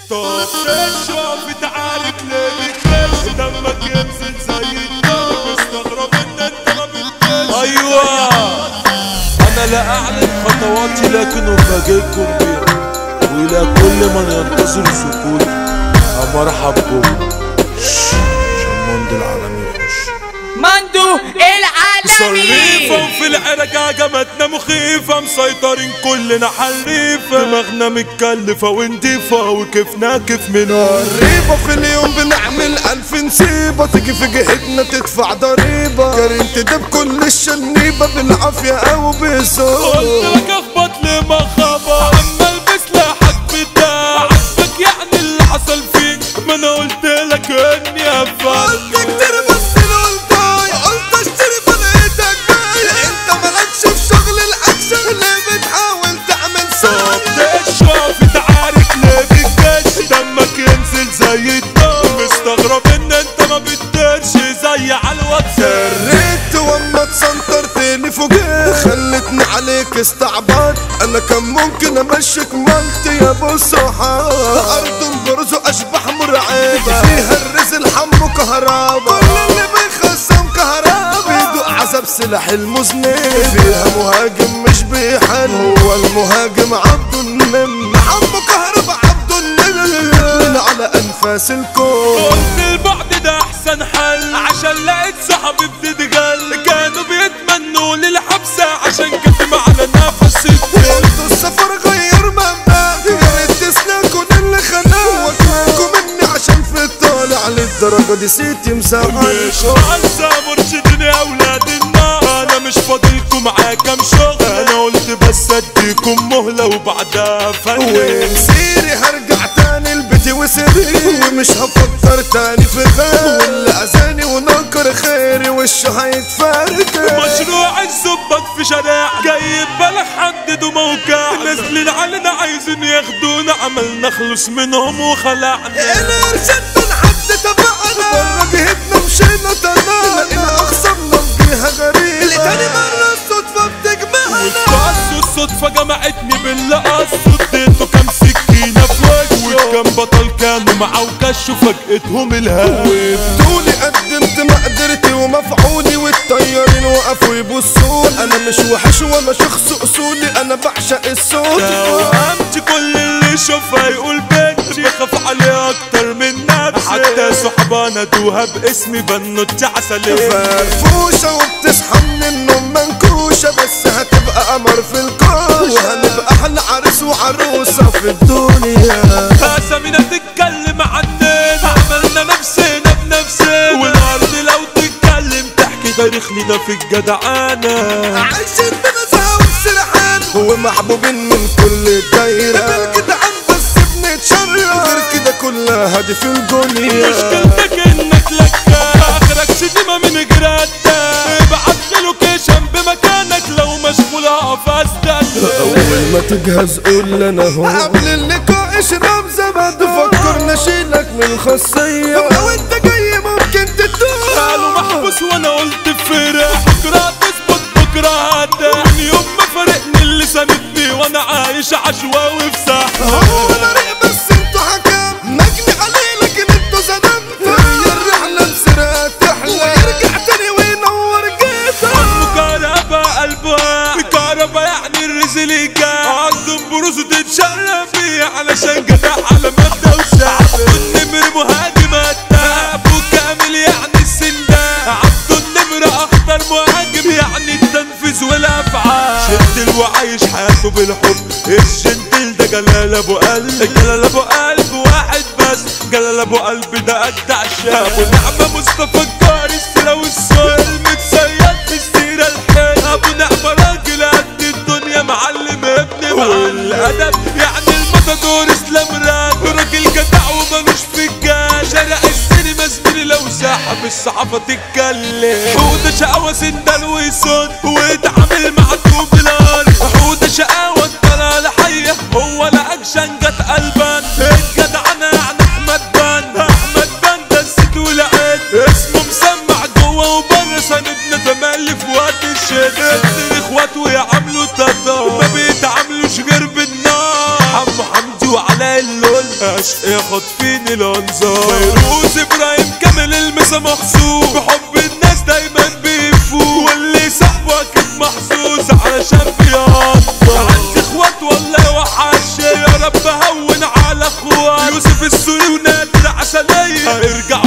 طب تشرب تعارك ليه بتكش دمك ينزل زي النار مستغرب ان انت ما بتكش ايوه انا لا اعلم خطواتي لكن افاجئكم بيها والى كل من ينتظر سكوتي مرحب بكم شموند العالمي يخش مندو العالمي صريفة وفي العرق جمتنا مخيفة مسيطرين كلنا حريفة دماغنا متكلفة ونضيفة وكيفنا كيف منها ريبة في اليوم بنعمل ألف نسيبة تيجي في جهتنا تدفع ضريبة كريم تدب كل الشنيبة بالعافية أو بصوت قلت لك اخبط لي ما خبر اما البس لحد بتاع عجبك يعني اللي حصل فيك ما انا قلت لك اني افهم قلت كتير بس القلتاي قلت اشتري فلقيتك جاي انت مالكش في شغل الاكشن ليه بتحاول تعمل طب ساي تشرب تعارك ليه بتكش دمك ينزل زي الدم مستغرب ان انت ما بتدرش زي على الواتساب ريت واما تسنطرتني فوقيت خلتني عليك استعباط انا كان ممكن امشيك مالتي يا ابو صحاب ارض برز اشبح مرعبة فيها الرزل حمو كهربا كل اللي بيخصم كهربا بيدوق عذاب سلاح المذنب فيها مهاجم مش بيحل هو المهاجم عبد النم حمو كهربا عبد النم على انفاس الكون قلت البعد ده احسن حل عشان لقيت صحابي بتتجل كانوا بيتمنوا لي الحبسة عشان كتم على نفس الدل قلت السفر غير مبدأ يا ريت تسلكوا ده اللي خلاه واتركوا مني عشان في الطالع للدرجة دي سيتي مش مسامحكوا عايزة مرشدين يا اولاد النار انا مش فاضلكم معايا كام شغل انا قلت بس اديكم مهلة وبعدها فن ومسيري هرجع تاني لبيتي وسري ومش هفكر تاني في غير واللي اذاني ونكر خيري وشه هيتفرق مشروع الزبط في شارع جايب بالك حددوا موقع نازلين علينا عايزين ياخدونا عملنا خلص منهم وخلعنا الارشاد من حد تبعنا مرة جهتنا مشينا طلعنا لقينا اخصمنا فيها غريبة لتاني مرة الصدفة بتجمعنا والقص الصدفة جمعتني باللي قص اديته كام سكينة في وجهه والكام بطل كانوا معاه وكشوا فجأتهم الهوا طولي قدمت مقدرتي ومفعولي والطيارين وقفوا يبصوا انا مش وحش ولا شخص اصولي انا بعشق الصوت وقمت كل اللي يشوفها يقول بنتي بخاف عليها اكتر من نفسي حتى صحبة نادوها باسمي بنوتي عسلية فرفوشة وبتصحى من النوم منكوشة بس هتبقى قمر في الكوشة وهنبقى احلى عريس وعروسة في الدنيا اسامينا تتكلم عننا عملنا نفسنا بنفسنا والارض لو تتكلم تحكي تاريخ لينا في الجدعانة عايشين بنزهة وسرحان ومحبوبين من كل الدايرة بالجدعان بس بنتشرف غير كده كلها هادي في الدنيا مشكلتك انك لك اخرك شتيمة من جرادة ابعت لي لوكيشن بمكانك لو مشغول اقف استنى اول ما تجهز قول انا هو قبل اللقاء اشرب زبد فكر نشيلك من الخاصية لو انت جاي ممكن قالوا تتوه محبوس وانا قلت فرح بكره تظبط بكره هدا من يوم ما فرقني اللي ساندني وانا عايش عشواوي في ساحة هو طريق بس انتوا حكام نجني عليه لكن انتوا زنمتوا هي الرحلة بسرعة تحلى ويرجع تاني وينور جيتها مكهربة قلبها مكهربة يعني الرزل جاي عندهم بروز تتشرف بيه علشان جدع على مبدأ وشعب النمر مهاجم ابو كامل يعني السندان عبد النمر اخطر مهاجم يعني التنفيذ والافعال شد وعايش حياته بالحب الجنتل ده جلال ابو قلب جلال ابو قلب واحد بس جلال ابو قلب ده اجدع الشاب ابو نعمة مصطفى الجار السيرة والسول المتصيد في السيرة الحلوة ابو نعمة راجل قد الدنيا معلم ابن والادب يعني المتدور اسلام راجل راجل جدع ومالوش في الجال شارع السينما زميلي لو ساحب الصحافة تتكلم حودة شقاوة سندال ويسون واتعامل مع طوب الارض حودة شقاوة الطلالة حية هو لا اكشن جت قلبان الجدع انا يعني احمد بان احمد بان ده الست ولعين اسمه مسمع جوه وبره سندنا تملي في وقت الشد اتنين اخوات ويعاملوا تاتا ما بيتعاملوش غير بالنار حمو حمدي وعلاء اللول عشق خاطفين الانظار فيروز ابراهيم كامل المسا مخصوص بحب الناس دايما بيفوق واللي صاحبه اكيد محظوظ علشان بيقدر عندي اخوات والله وحش يا رب هون على اخوات يوسف السوري ونادر عسلية ارجع